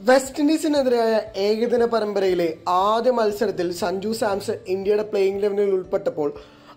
west ഇൻഡീസിനെതിരായ ഏകദിന പരമ്പരയിലെ ആദ്യ മത്സരത്തിൽ സഞ്ജു സാംസൺ ഇന്ത്യയുടെ പ്ലേയിംഗ് ലെവനിൽ ഉൾപ്പെട്ടപ്പോൾ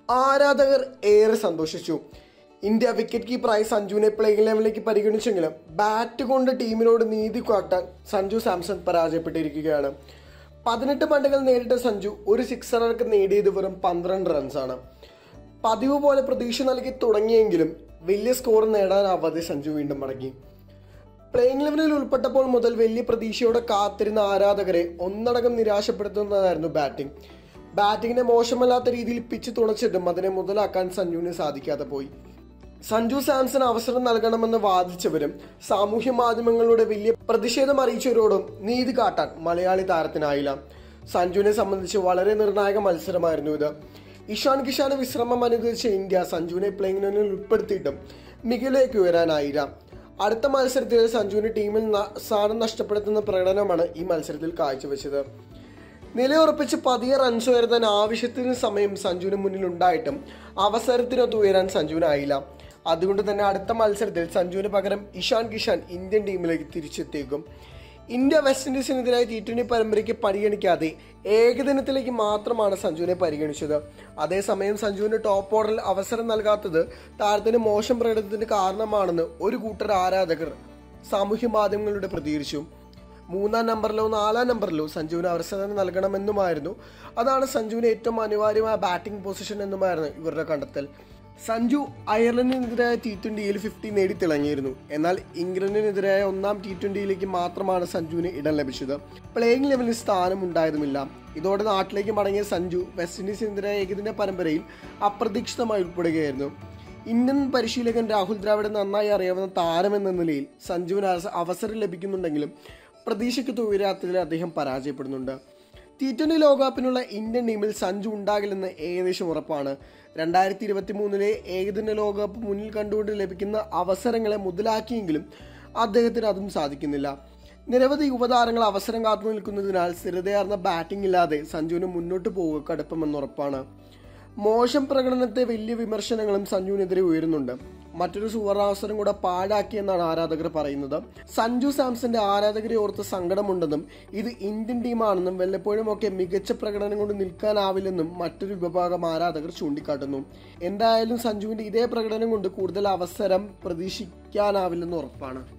ആരാധകർ ഏറെ സന്തോഷിച്ചു ഇന്ത്യ വിക്കറ്റ് കീപ്പറായി സഞ്ജുവിനെ പ്ലേയിംഗ് ലെവലിലേക്ക് പരിഗണിച്ചെങ്കിലും ബാറ്റ് കൊണ്ട് ടീമിനോട് നീതി കാട്ടാൻ സഞ്ജു സാംസൺ പരാജയപ്പെട്ടിരിക്കുകയാണ് പതിനെട്ട് പണ്ടുകൾ നേരിട്ട സഞ്ജു ഒരു സിക്സറർക്ക് നേടിയത് വെറും പന്ത്രണ്ട് റൺസാണ് പതിവ് പോലെ പ്രതീക്ഷ നൽകി തുടങ്ങിയെങ്കിലും വലിയ സ്കോർ നേടാനാവാതെ സഞ്ജു വീണ്ടും മടങ്ങി പ്ലേയിങ് ലെവലിൽ ഉൾപ്പെട്ടപ്പോൾ മുതൽ വലിയ പ്രതീക്ഷയോടെ കാത്തിരുന്ന ആരാധകരെ ഒന്നടങ്കം നിരാശപ്പെടുത്തുന്നതായിരുന്നു ബാറ്റിംഗ് ബാറ്റിങ്ങിനെ മോശമല്ലാത്ത രീതിയിൽ പിച്ച് തുണച്ചിട്ടും അതിനെ മുതലാക്കാൻ സഞ്ജുവിന് സാധിക്കാതെ പോയി സഞ്ജു സാംസൺ അവസരം നൽകണമെന്ന് വാദിച്ചവരും സാമൂഹ്യ മാധ്യമങ്ങളുടെ വലിയ പ്രതിഷേധം അറിയിച്ചവരോടും നീതി കാട്ടാൻ മലയാളി താരത്തിനായില്ല സഞ്ജുവിനെ സംബന്ധിച്ച് വളരെ നിർണായക മത്സരമായിരുന്നു ഇത് ഇഷാൻ കിഷാന് വിശ്രമം അനുവദിച്ച ഇന്ത്യ സഞ്ജുവിനെ പ്ലേയിങ് ലെവലിൽ ഉൾപ്പെടുത്തിയിട്ടും മികവിലേക്ക് ഉയരാനായില്ല അടുത്ത മത്സരത്തിൽ സഞ്ജുവിന് ടീമിൽ ന- സ്ഥാനം നഷ്ടപ്പെടുത്തുന്ന പ്രകടനമാണ് ഈ മത്സരത്തിൽ കാഴ്ചവെച്ചത് നിലയുറപ്പിച്ച് പതിയെ റൺസ് ഉയർത്താൻ ആവശ്യത്തിന് സമയം സഞ്ജുവിന് മുന്നിൽ ഉണ്ടായിട്ടും അവസരത്തിനൊത്ത് ഉയരാൻ സഞ്ജുവിനായില്ല അതുകൊണ്ട് തന്നെ അടുത്ത മത്സരത്തിൽ സഞ്ജുവിന് പകരം ഇഷാൻ കിഷാൻ ഇന്ത്യൻ ടീമിലേക്ക് തിരിച്ചെത്തിയേക്കും ഇന്ത്യ വെസ്റ്റ് ഇൻഡീസിനെതിരായ ടി ട്വന്റി പരമ്പരയ്ക്ക് പരിഗണിക്കാതെ ഏകദിനത്തിലേക്ക് മാത്രമാണ് സഞ്ജുവിനെ പരിഗണിച്ചത് അതേസമയം സഞ്ജുവിന് ടോപ്പ് ഓർഡറിൽ അവസരം നൽകാത്തത് താരത്തിന് മോശം പ്രകടനത്തിന് കാരണമാണെന്ന് ഒരു കൂട്ടർ ആരാധകർ സാമൂഹ്യ മാധ്യമങ്ങളിലൂടെ പ്രതികരിച്ചു മൂന്നാം നമ്പറിലോ നാലാം നമ്പറിലോ സഞ്ജുവിന് അവസരം നൽകണമെന്നുമായിരുന്നു അതാണ് സഞ്ജുവിന് ഏറ്റവും അനിവാര്യമായ ബാറ്റിംഗ് പൊസിഷൻ എന്നുമായിരുന്നു ഇവരുടെ കണ്ടെത്തൽ സഞ്ജു അയർലൻഡിനെതിരായ ടി ട്വന്റിയിൽ ഫിഫ്റ്റി നേടി തിളങ്ങിയിരുന്നു എന്നാൽ ഇംഗ്ലണ്ടിനെതിരായ ഒന്നാം ടി ട്വന്റിയിലേക്ക് മാത്രമാണ് സഞ്ജുവിന് ഇടം ലഭിച്ചത് പ്ലേയിങ് ലെവലിൽ സ്ഥാനം ഉണ്ടായതുമില്ല ഇതോടെ നാട്ടിലേക്ക് മടങ്ങിയ സഞ്ജു വെസ്റ്റ് ഇൻഡീസിനെതിരായ ഏകദിന പരമ്പരയിൽ അപ്രതീക്ഷിതമായി ഉൾപ്പെടുകയായിരുന്നു ഇന്ത്യൻ പരിശീലകൻ രാഹുൽ ദ്രാവിഡ് നന്നായി അറിയാവുന്ന താരമെന്ന നിലയിൽ സഞ്ജുവിന് അവസ- അവസരം ലഭിക്കുന്നുണ്ടെങ്കിലും പ്രതീക്ഷയ്ക്ക് ഉയരാത്തതിൽ അദ്ദേഹം പരാജയപ്പെടുന്നുണ്ട് ടി ട്വന്റി ലോകകപ്പിനുള്ള ഇന്ത്യൻ ടീമിൽ സഞ്ജു ഉണ്ടാകില്ലെന്ന് ഏകദേശം ഉറപ്പാണ് രണ്ടായിരത്തി ഇരുപത്തി മൂന്നിലെ ഏകദിന ലോകകപ്പ് മുന്നിൽ കണ്ടുകൊണ്ട് ലഭിക്കുന്ന അവസരങ്ങളെ മുതലാക്കിയെങ്കിലും അദ്ദേഹത്തിന് അതും സാധിക്കുന്നില്ല നിരവധി യുവതാരങ്ങൾ അവസരം കാത്തു നിൽക്കുന്നതിനാൽ സ്ഥിരതയാർന്ന ബാറ്റിംഗ് ഇല്ലാതെ സഞ്ജുവിന് മുന്നോട്ട് പോവുക കടുപ്പമെന്നുറപ്പാണ് മോശം പ്രകടനത്തെ വലിയ വിമർശനങ്ങളും സഞ്ജുവിനെതിരെ ഉയരുന്നുണ്ട് മറ്റൊരു സുവർണാവസരം കൂടെ പാഴാക്കിയെന്നാണ് ആരാധകർ പറയുന്നത് സഞ്ജു സാംസന്റെ ആരാധകരെ ഓർത്ത് സങ്കടമുണ്ടെന്നും ഇത് ഇന്ത്യൻ ടീമാണെന്നും വല്ലപ്പോഴും ഒക്കെ മികച്ച പ്രകടനം കൊണ്ട് നിൽക്കാനാവില്ലെന്നും മറ്റൊരു വിഭാഗം ആരാധകർ ചൂണ്ടിക്കാട്ടുന്നു എന്തായാലും സഞ്ജുവിന്റെ ഇതേ പ്രകടനം കൊണ്ട് കൂടുതൽ അവസരം പ്രതീക്ഷിക്കാനാവില്ലെന്ന് ഉറപ്പാണ്